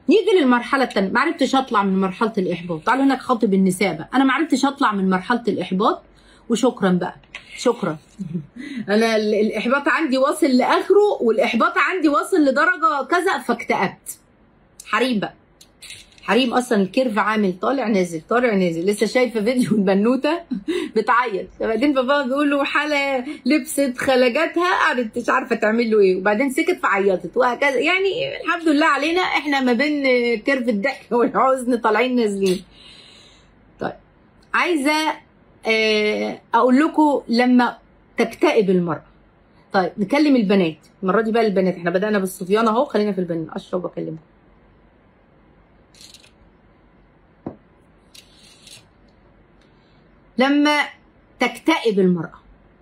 نيجي للمرحله الثانيه ما عرفتش اطلع من مرحله الاحباط تعالوا هناك خاطب النساء بقى انا ما عرفتش اطلع من مرحله الاحباط وشكرا بقى شكرا انا ال- الاحباط عندي واصل لاخره والاحباط عندي واصل لدرجه كذا فاكتئبت حريم بقى حريم اصلا الكيرف عامل طالع نازل طالع نازل لسه شايفه فيديو البنوته بتعيط بعدين باباها بيقول له حاله لبست خلجاتها قعدت مش عارفه تعمل له ايه وبعدين سكت فعيطت وهكذا يعني الحمد لله علينا احنا ما بين كيرف الضحك والحزن طالعين نازلين طيب عايزه آه، اقول لكم لما تكتئب المراه طيب نكلم البنات المره دي بقى البنات احنا بدانا بالصبيان اهو خلينا في البنات اشرب واكلمكم لما تكتئب المرأة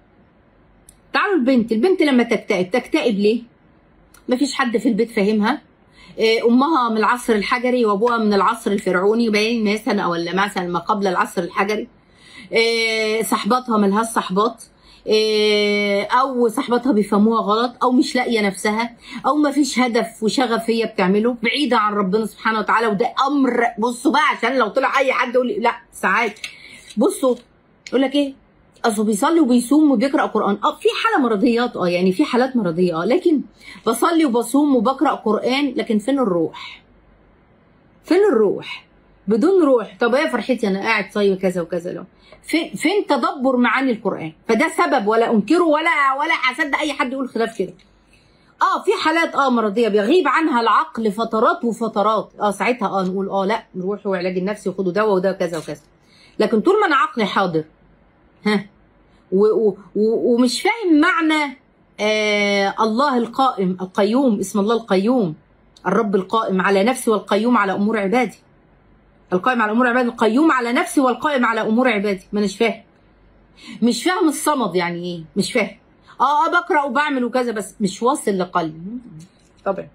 تعالوا البنت البنت لما تكتئب تكتئب ليه مفيش حد في البيت فاهمها إيه، امها من العصر الحجري وابوها من العصر الفرعوني باين مثلا ولا مثلا ما قبل العصر الحجري إيه، صحباتها ملهاش صحبات إيه، او صحباتها بيفهموها غلط او مش لاقيه نفسها او ما فيش هدف وشغف هي بتعمله بعيده عن ربنا سبحانه وتعالى وده امر بصوا بقى عشان لو طلع اي حد يقول لي لا ساعات بصوا يقول لك ايه اصله بيصلي وبيصوم وبيقرا قران اه في حاله مرضيات اه يعني في حالات مرضيه اه لكن بصلي وبصوم وبقرا قران لكن فين الروح فين الروح بدون روح طب ايه فرحتي انا قاعد صايم كذا وكذا لو فين فين تدبر معاني القران فده سبب ولا انكره ولا ولا هصدق اي حد يقول خلاف كده اه في حالات اه مرضيه بيغيب عنها العقل فترات وفترات اه ساعتها اه نقول اه لا نروحوا علاج النفسي وخدوا دواء وده كذا وكذا لكن طول ما انا عقلي حاضر ها و و و ومش فاهم معنى آه الله القائم القيوم اسم الله القيوم الرب القائم على نفسي والقيوم على امور عبادي القائم على امور عبادي القيوم على نفسي والقائم على امور عبادي ما اناش فاهم مش فاهم الصمد يعني ايه مش فاهم اه اه بقرا وبعمل وكذا بس مش واصل لقلبي طبعا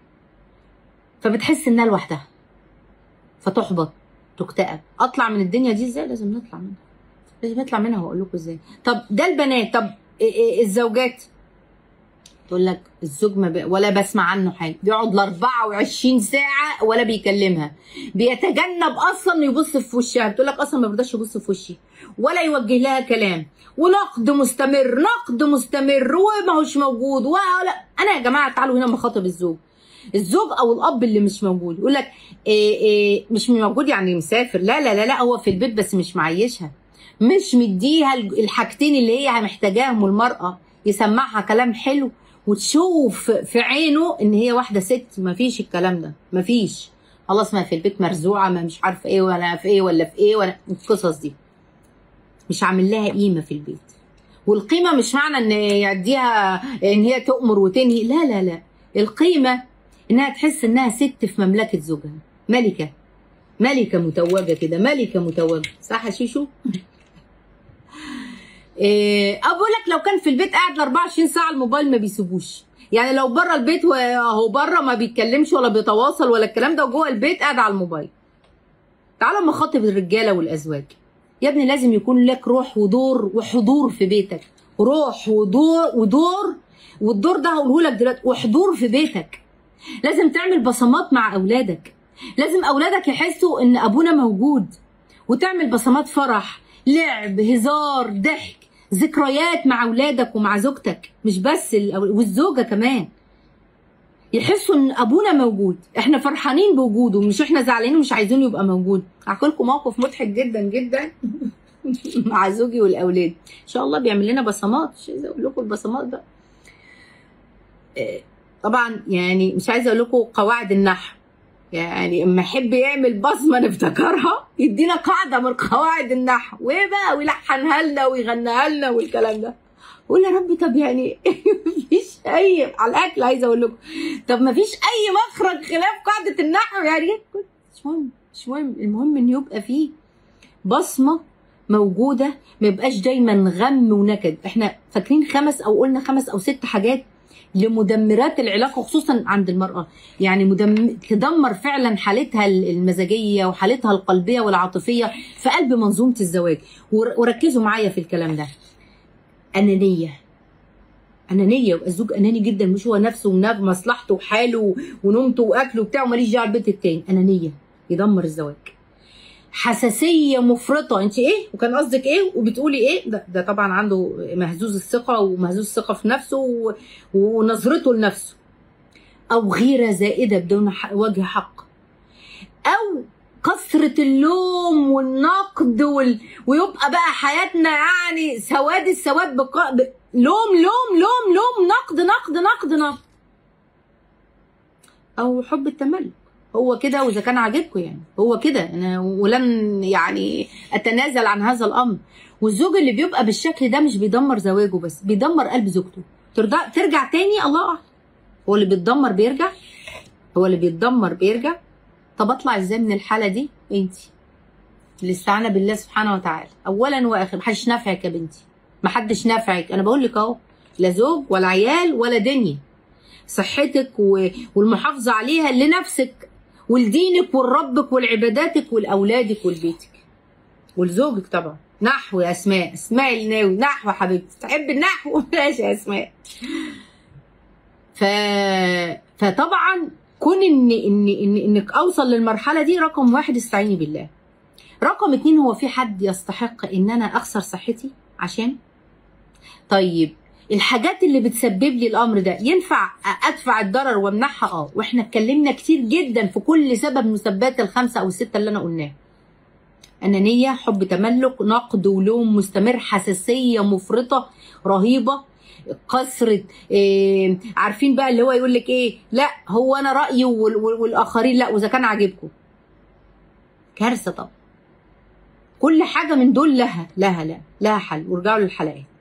فبتحس انها لوحدها فتحبط تكتئب اطلع من الدنيا دي ازاي لازم نطلع منها لازم نطلع منها واقول لكم ازاي طب ده البنات طب إيه إيه الزوجات تقول لك الزوج ما بي... ولا بسمع عنه حاجه بيقعد ل 24 ساعه ولا بيكلمها بيتجنب اصلا انه يبص في وشها بتقول لك اصلا ما بيرضاش يبص في وشي ولا يوجه لها كلام ونقد مستمر نقد مستمر وما هوش موجود ولا انا يا جماعه تعالوا هنا مخاطب الزوج الزوج او الاب اللي مش موجود يقول لك إيه إيه مش موجود يعني مسافر لا لا لا لا هو في البيت بس مش معيشها مش مديها الحاجتين اللي هي محتاجاهم المرأة يسمعها كلام حلو وتشوف في عينه ان هي واحدة ست مفيش الكلام ده مفيش خلاص ما في البيت مرزوعة ما مش عارفة ايه ولا في ايه ولا في ايه ولا القصص دي مش عامل لها قيمة في البيت والقيمة مش معنى ان يديها ان هي تؤمر وتنهي لا لا لا القيمة انها تحس انها ست في مملكة زوجها ملكة ملكة متوجة كده ملكة متوجة صح يا شيشو؟ إيه اقول لك لو كان في البيت قاعد ال 24 ساعه الموبايل ما بيسيبوش يعني لو بره البيت وهو بره ما بيتكلمش ولا بيتواصل ولا الكلام ده وجوه البيت قاعد على الموبايل تعالى مخاطب الرجاله والازواج يا ابني لازم يكون لك روح ودور وحضور في بيتك روح ودور ودور والدور ده هقوله لك دلوقتي وحضور في بيتك لازم تعمل بصمات مع اولادك لازم اولادك يحسوا ان ابونا موجود وتعمل بصمات فرح لعب هزار ضحك ذكريات مع اولادك ومع زوجتك مش بس والزوجه كمان يحسوا ان ابونا موجود احنا فرحانين بوجوده مش احنا زعلانين ومش عايزينه يبقى موجود هحكي لكم موقف مضحك جدا جدا مع زوجي والاولاد ان شاء الله بيعمل لنا بصمات مش عايزه اقول لكم البصمات بقى طبعا يعني مش عايزه اقول لكم قواعد النحو يعني اما يحب يعمل بصمه نفتكرها يدينا قاعده من قواعد النحو وايه بقى ويلحنها لنا ويغنيها لنا والكلام ده قول يا رب طب يعني مفيش اي على الاكل عايزه اقول لكم طب مفيش اي مخرج خلاف قاعده النحو يعني مش مهم مش مهم المهم ان يبقى فيه بصمه موجوده ما يبقاش دايما غم ونكد احنا فاكرين خمس او قلنا خمس او ست حاجات لمدمرات العلاقه خصوصا عند المراه يعني مدم... تدمر فعلا حالتها المزاجيه وحالتها القلبيه والعاطفيه في قلب منظومه الزواج ور... وركزوا معايا في الكلام ده انانيه انانيه يبقى الزوج اناني جدا مش هو نفسه وناب مصلحته وحاله ونومته واكله وبتاع وماليش دعوه بالبيت التاني انانيه يدمر الزواج حساسيه مفرطه انت ايه وكان قصدك ايه وبتقولي ايه ده, ده طبعا عنده مهزوز الثقه ومهزوز الثقه في نفسه و- ونظرته لنفسه او غيره زائده بدون ح- وجه حق او كثرة اللوم والنقد وال... ويبقى بقى حياتنا يعني سواد السواد بق... ب... لوم لوم لوم لوم نقد نقد نقد نقد او حب التملك هو كده واذا كان عاجبكم يعني هو كده انا ولن يعني اتنازل عن هذا الامر والزوج اللي بيبقى بالشكل ده مش بيدمر زواجه بس بيدمر قلب زوجته ترجع ترجع تاني الله اعلم هو اللي بيتدمر بيرجع هو اللي بيتدمر بيرجع طب اطلع ازاي من الحاله دي انت الاستعانه بالله سبحانه وتعالى اولا واخر محدش نافعك يا بنتي محدش نافعك انا بقول لك اهو لا زوج ولا عيال ولا دنيا صحتك و- والمحافظه عليها لنفسك ولدينك ولربك ولعباداتك ولاولادك ولبيتك ولزوجك طبعا نحو يا اسماء اسماء الناوي نحو حبيبتي تحب النحو ماشي يا اسماء ف... فطبعا كون ان ان ان انك اوصل للمرحله دي رقم واحد استعيني بالله رقم اتنين هو في حد يستحق ان انا اخسر صحتي عشان طيب الحاجات اللي بتسبب لي الامر ده ينفع ادفع الضرر وامنعها اه واحنا اتكلمنا كتير جدا في كل سبب مسببات الخمسه او السته اللي انا قلناها انانيه حب تملك نقد ولوم مستمر حساسيه مفرطه رهيبه كثرة إيه عارفين بقى اللي هو يقول لك ايه لا هو انا رايي وال- وال- والاخرين لا واذا كان عاجبكم كارثه طبعا كل حاجه من دول لها لها لا لها حل وارجعوا للحلقات